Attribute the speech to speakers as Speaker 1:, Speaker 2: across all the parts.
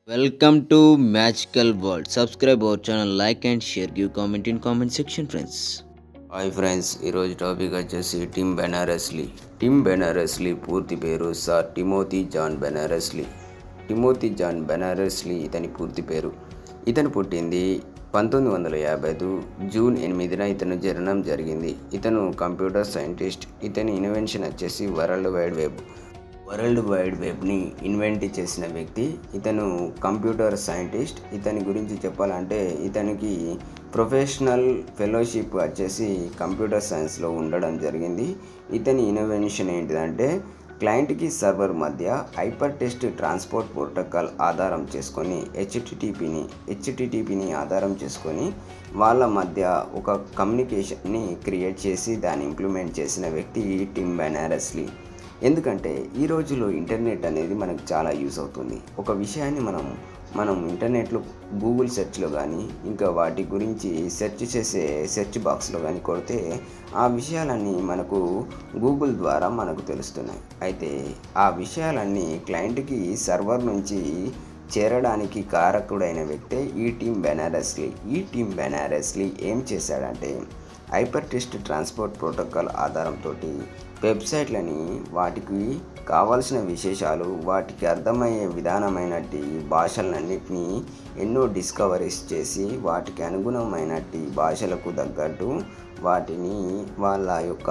Speaker 1: Welcome to Magical World. Subscribe our channel, like and share. Give comment in comment section, friends.
Speaker 2: Hi friends ఈరోజు topic వచ్చేసి Tim Berners Lee Tim Berners Lee పూర్తి పేరు sir Timothy John Berners Lee Timothy John Berners Lee ఇతని పూర్తి పేరు ఇతను పుట్టింది పంతొమ్మిది వందల యాభై ఐదు జూన్ ఎనిమిదిన ఇతను జననం జరిగింది ఇతను కంప్యూటర్ సైంటిస్ట్ ఇతని ఇన్వెన్షన్ వచ్చేసి world wide web world wide వెబ్ని ఇన్వెంట్ చేసిన వ్యక్తి ఇతను కంప్యూటర్ సైంటిస్ట్ ఇతని గురించి చెప్పాలంటే ఇతనికి ప్రొఫెషనల్ ఫెలోషిప్ వచ్చేసి కంప్యూటర్ సైన్స్లో ఉండడం జరిగింది ఇతని ఇన్నోవేషన్ ఏంటిదంటే క్లయింట్కి సర్వర్ మధ్య హైపర్ టెస్ట్ ట్రాన్స్పోర్ట్ ప్రోటోకాల్ ఆధారం చేసుకొని హెచ్టిటిపిని హెచ్టిటిపిని ఆధారం చేసుకొని వాళ్ళ మధ్య ఒక కమ్యూనికేషన్ని క్రియేట్ చేసి దాన్ని ఇంప్లిమెంట్ చేసిన వ్యక్తి టిమ్ బెనారస్లీ ఎందుకంటే ఈ రోజుల్లో ఇంటర్నెట్ అనేది మనకు చాలా యూస్ అవుతుంది ఒక విషయాన్ని మనం మనం ఇంటర్నెట్లో గూగుల్ సెర్చ్లో కానీ ఇంకా వాటి గురించి సెర్చ్ చేసే సెర్చ్ బాక్స్లో కానీ కొడితే ఆ విషయాలన్నీ మనకు గూగుల్ ద్వారా మనకు తెలుస్తున్నాయి అయితే ఆ విషయాలన్నీ క్లయింట్కి సర్వర్ నుంచి చేరడానికి కారకుడైన వ్యక్తే ఈ టీమ్ బెనారస్లీ ఈ టీమ్ బెనారస్లీ ఏం చేశాడంటే హైపర్ టెస్ట్ ట్రాన్స్పోర్ట్ ప్రోటోకాల్ ఆధారంతో వెబ్సైట్లని వాటికి కావాల్సిన విశేషాలు వాటికి అర్థమయ్యే విధానమైనటి భాషలన్నింటినీ ఎన్నో డిస్కవరీస్ చేసి వాటికి అనుగుణమైనటి భాషలకు తగ్గట్టు వాటిని వాళ్ళ యొక్క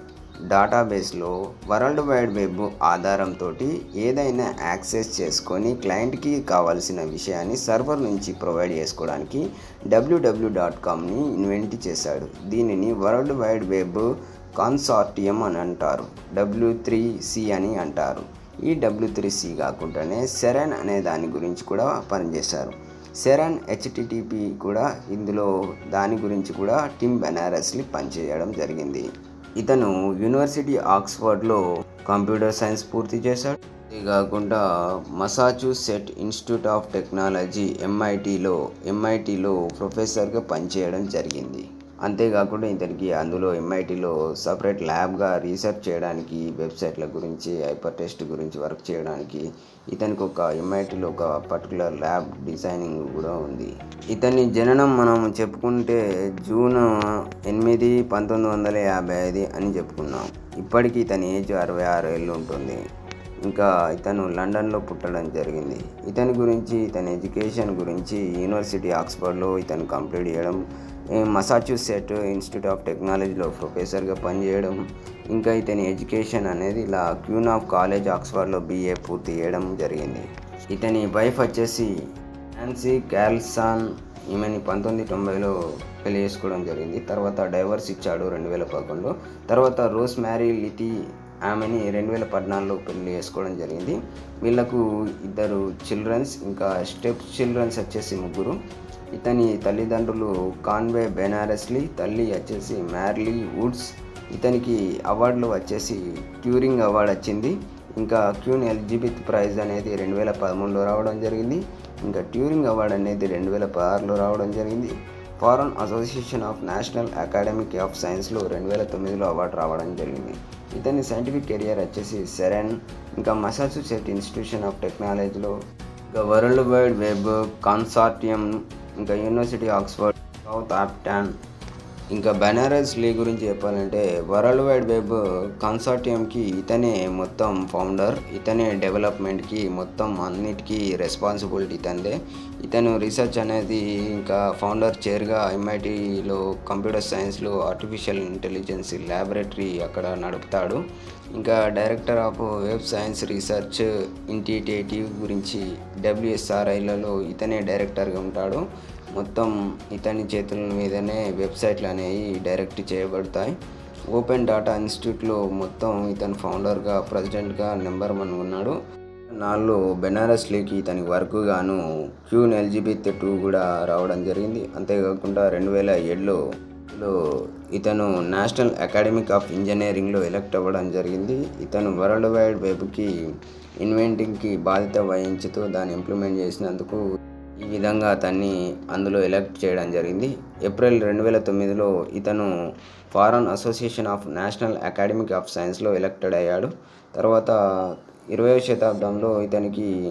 Speaker 2: డేటాబేస్లో వరల్డ్ వైడ్ వెబ్ ఆధారంతో ఏదైనా యాక్సెస్ చేసుకొని క్లయింట్కి కావాల్సిన విషయాన్ని సర్వర్ నుంచి ప్రొవైడ్ చేసుకోవడానికి డబ్ల్యూడబ్ల్యూ డాట్ కామ్ని ఇన్వెంట్ చేశాడు దీనిని వరల్డ్ వైడ్ వెబ్ కాన్సార్టియం అని అంటారు డబ్ల్యూ త్రీ సి అని అంటారు ఈ డబ్ల్యూ త్రీ సి కాకుండానే సెరెన్ అనే దాని గురించి కూడా పనిచేశారు సెరన్ హెచ్టిటిపి కూడా ఇందులో దాని గురించి కూడా టిమ్ బెనారస్లీ పనిచేయడం జరిగింది ఇతను యూనివర్సిటీ ఆక్స్ఫర్డ్లో కంప్యూటర్ సైన్స్ పూర్తి చేశాడు ఇది కాకుండా మసాచ్యూసెట్ ఇన్స్టిట్యూట్ ఆఫ్ టెక్నాలజీ ఎంఐటిలో ఎంఐటిలో ప్రొఫెసర్గా పనిచేయడం జరిగింది అంతేకాకుండా ఇతనికి అందులో ఎంఐటిలో సపరేట్ ల్యాబ్గా రీసెర్చ్ చేయడానికి వెబ్సైట్ల గురించి హైపర్ టెస్ట్ గురించి వర్క్ చేయడానికి ఇతనికి ఒక ఎంఐటిలో ఒక పర్టికులర్ ల్యాబ్ డిజైనింగ్ కూడా ఉంది ఇతని జననం మనం చెప్పుకుంటే జూన్ ఎనిమిది పంతొమ్మిది వందల యాభై ఐదు అని చెప్పుకున్నాం ఇప్పటికీ ఇతని ఏజ్ అరవై ఆరు ఏళ్ళు ఉంటుంది ఇంకా ఇతను లండన్లో పుట్టడం జరిగింది ఇతని గురించి ఇతని ఎడ్యుకేషన్ గురించి యూనివర్సిటీ ఆక్స్ఫర్డ్లో ఇతను కంప్లీట్ చేయడం మసాచ్యూసెట్ ఇన్స్టిట్యూట్ ఆఫ్ టెక్నాలజీలో ప్రొఫెసర్గా పనిచేయడం ఇంకా ఇతని ఎడ్యుకేషన్ అనేది ఇలా క్యూన్ ఆఫ్ కాలేజ్ ఆక్స్ఫర్డ్లో బీఏ పూర్తి చేయడం జరిగింది ఇతని వైఫ్ వచ్చేసి నాన్సీ క్యాల్సాన్ ఈమెని పంతొమ్మిది తొంభైలో పెళ్లి చేసుకోవడం జరిగింది తర్వాత డైవర్స్ ఇచ్చాడు రెండు వేల పదకొండులో తర్వాత రోస్ మ్యారీ లితి ఆమెని రెండు వేల పద్నాలుగులో పెళ్లి చేసుకోవడం జరిగింది వీళ్ళకు ఇద్దరు చిల్డ్రన్స్ ఇంకా స్టెప్ చిల్డ్రన్స్ వచ్చేసి ముగ్గురు ఇతని తల్లిదండ్రులు కాన్వే బెనారస్లీ తల్లి వచ్చేసి మ్యార్లీ వుడ్స్ ఇతనికి అవార్డులు వచ్చేసి ట్యూరింగ్ అవార్డు వచ్చింది ఇంకా క్యూన్ ఎలిజిబెత్ ప్రైజ్ అనేది రెండు వేల పదమూడులో రావడం జరిగింది ఇంకా ట్యూరింగ్ అవార్డు అనేది రెండు వేల పదహారులో రావడం జరిగింది foreign association of national academic of సైన్స్లో రెండు వేల తొమ్మిదిలో అవార్డు రావడం జరిగింది ఇతని సైంటిఫిక్ కెరియర్ వచ్చేసి సెరెన్ ఇంకా మసాచ్యూసెట్ ఇన్స్టిట్యూషన్ ఆఫ్ టెక్నాలజీలో ఇంకా వరల్డ్ వైడ్ వెబ్ కాన్సార్టియం ఇంకా యూనివర్సిటీ ఆక్స్ఫర్డ్ సౌత్ ఆప్టాన్ ఇంకా బెనారస్ లీ గురించి చెప్పాలంటే వరల్డ్ వైడ్ వెబ్ కన్సార్టియంకి ఇతనే మొత్తం ఫౌండర్ ఇతనే డెవలప్మెంట్కి మొత్తం అన్నిటికీ రెస్పాన్సిబిలిటీ ఇతందే ఇతను రీసెర్చ్ అనేది ఇంకా ఫౌండర్ చైర్గా ఎంఐటీలో కంప్యూటర్ సైన్స్లో ఆర్టిఫిషియల్ ఇంటెలిజెన్స్ ల్యాబొరేటరీ అక్కడ నడుపుతాడు ఇంకా director of web science research initiative గురించి డబ్ల్యూఎస్ఆర్ఐలలో ఇతనే డైరెక్టర్గా ఉంటాడు మొత్తం ఇతని చేతుల మీదనే వెబ్సైట్లు అనేవి డైరెక్ట్ చేయబడతాయి ఓపెన్ డాటా ఇన్స్టిట్యూట్లో మొత్తం ఇతను ఫౌండర్గా ప్రెసిడెంట్గా నెంబర్ వన్ ఉన్నాడు నాలుగు బెనారస్ లీకి ఇతని వర్క్ గాను క్యూన్ ఎల్జిబిత్ టూ కూడా రావడం జరిగింది అంతేకాకుండా రెండు వేల ఏడులో లో ఇతను నేషనల్ అకాడమిక్ ఆఫ్ ఇంజనీరింగ్లో ఎలక్ట్ అవ్వడం జరిగింది ఇతను వరల్డ్ వైడ్ వెబ్కి ఇన్వెంటింగ్కి బాధ్యత వహించుతూ దాన్ని ఇంప్లిమెంట్ చేసినందుకు ఈ విధంగా అతన్ని అందులో ఎలక్ట్ చేయడం జరిగింది ఏప్రిల్ రెండు వేల తొమ్మిదిలో ఇతను foreign association of national academic of సైన్స్లో ఎలక్టెడ్ అయ్యాడు తర్వాత ఇరవై శతాబ్దంలో ఇతనికి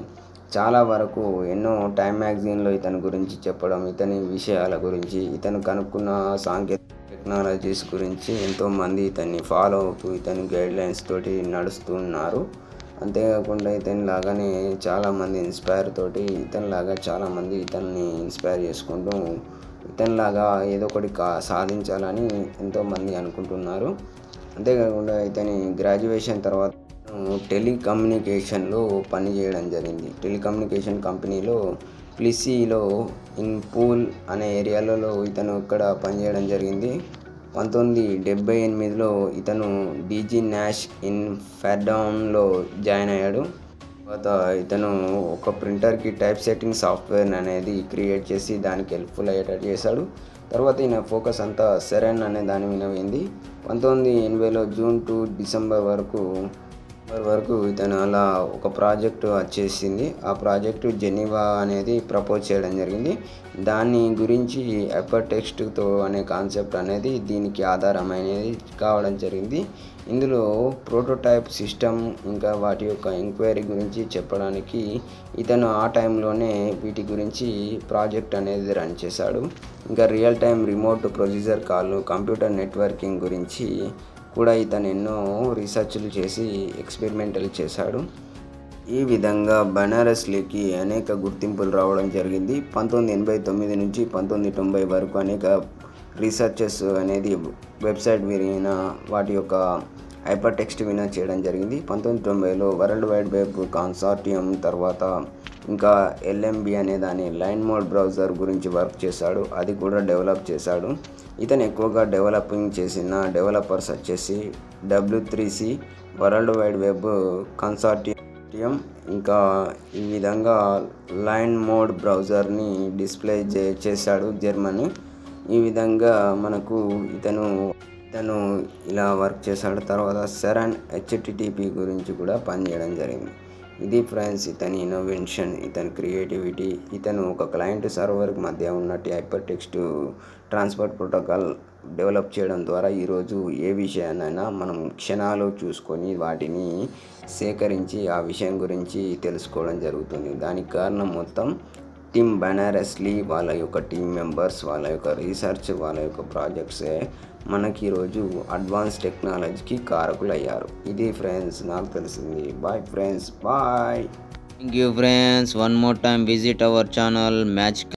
Speaker 2: చాలా వరకు ఎన్నో టైమ్ మ్యాగజైన్లో ఇతని గురించి చెప్పడం ఇతని విషయాల గురించి ఇతను కనుక్కున్న సాంకేతిక టెక్నాలజీస్ గురించి ఎంతోమంది ఇతన్ని ఫాలో అవుతూ ఇతని గైడ్లైన్స్ తోటి నడుస్తున్నారు అంతేకాకుండా ఇతని లాగానే చాలామంది ఇన్స్పైర్ తోటి ఇతని లాగా చాలామంది ఇతన్ని ఇన్స్పైర్ చేసుకుంటూ ఇతనిలాగా ఏదో ఒకటి కా సాధించాలని ఎంతోమంది అనుకుంటున్నారు అంతేకాకుండా ఇతని గ్రాడ్యుయేషన్ తర్వాత టెలికమ్యూనికేషన్లో పనిచేయడం జరిగింది టెలికమ్యూనికేషన్ కంపెనీలో ప్లిసీలో ఇన్ పూల్ అనే ఏరియాలలో ఇతను ఇక్కడ పనిచేయడం జరిగింది పంతొమ్మిది డెబ్బై ఎనిమిదిలో ఇతను డీజీ నాష్ ఇన్ ఫెడౌన్లో జాయిన్ అయ్యాడు తర్వాత ఇతను ఒక ప్రింటర్కి టైప్ సెట్టింగ్ సాఫ్ట్వేర్ అనేది క్రియేట్ చేసి దానికి హెల్ప్ఫుల్ అయ్యేటట్టు చేశాడు తర్వాత ఈయన ఫోకస్ అంతా సెరెన్ అనే దాని మీద పోయింది పంతొమ్మిది ఎనభైలో జూన్ టు డిసెంబర్ వరకు డిసెంబర్ వరకు ఇతను అలా ఒక ప్రాజెక్టు వచ్చేసింది ఆ ప్రాజెక్టు జెనీవా అనేది ప్రపోజ్ చేయడం జరిగింది దాని గురించి ఎఫర్ టెక్స్ట్తో అనే కాన్సెప్ట్ అనేది దీనికి ఆధారమైనది కావడం జరిగింది ఇందులో ప్రోటోటైప్ సిస్టమ్ ఇంకా వాటి యొక్క ఎంక్వైరీ గురించి చెప్పడానికి ఇతను ఆ టైంలోనే వీటి గురించి ప్రాజెక్ట్ అనేది రన్ చేశాడు ఇంకా real time remote procedure call computer networking గురించి కూడా ఇతను ఎన్నో రీసెర్చ్లు చేసి ఎక్స్పెరిమెంటల్ చేశాడు ఈ విధంగా బనారస్లీకి అనేక గుర్తింపులు రావడం జరిగింది పంతొమ్మిది ఎనభై తొమ్మిది నుంచి పంతొమ్మిది తొంభై వరకు అనేక రీసెర్చెస్ అనేది వెబ్సైట్ విన వాటి యొక్క హైపర్ టెక్స్ట్ విన చేయడం జరిగింది పంతొమ్మిది తొంభైలో వరల్డ్ వైడ్ వెబ్ కాన్సార్టియం తర్వాత ఇంకా ఎల్ఎంబి అనే దాని లైన్ మోడ్ బ్రౌజర్ గురించి వర్క్ చేశాడు అది కూడా డెవలప్ చేశాడు ఇతను ఎక్కువగా డెవలపింగ్ చేసిన డెవలపర్స్ వచ్చేసి W three C world wide web consortium ఇంకా ఈ విధంగా లైన్ మోడ్ బ్రౌజర్ని డిస్ప్లే చే చేశాడు జర్మనీ ఈ విధంగా మనకు ఇతను ఇతను ఇలా వర్క్ చేశాడు తర్వాత సెరన్ హెచ్టిటిపి గురించి కూడా పనిచేయడం జరిగింది ఇది ఫ్రెండ్స్ ఇతని ఇన్నోవెన్షన్ ఇతని క్రియేటివిటీ ఇతను ఒక క్లయింట్ సర్వర్ మధ్య ఉన్నట్టు hyper text transport protocol develop చేయడం ద్వారా ఈరోజు ఏ విషయాన్నైనా మనం క్షణాలు చూసుకొని వాటిని సేకరించి ఆ విషయం గురించి తెలుసుకోవడం జరుగుతుంది దానికి కారణం మొత్తం టీమ్ బనారస్లీ వాళ్ళ యొక్క టీం మెంబర్స్ వాళ్ళ యొక్క రీసెర్చ్ వాళ్ళ యొక్క ప్రాజెక్ట్సే మనకి ఈరోజు అడ్వాన్స్ టెక్నాలజీకి కారకులు అయ్యారు ఇది ఫ్రెండ్స్ నాకు తెలిసింది bye friends bye
Speaker 1: Thank you friends. One more time visit our channel Match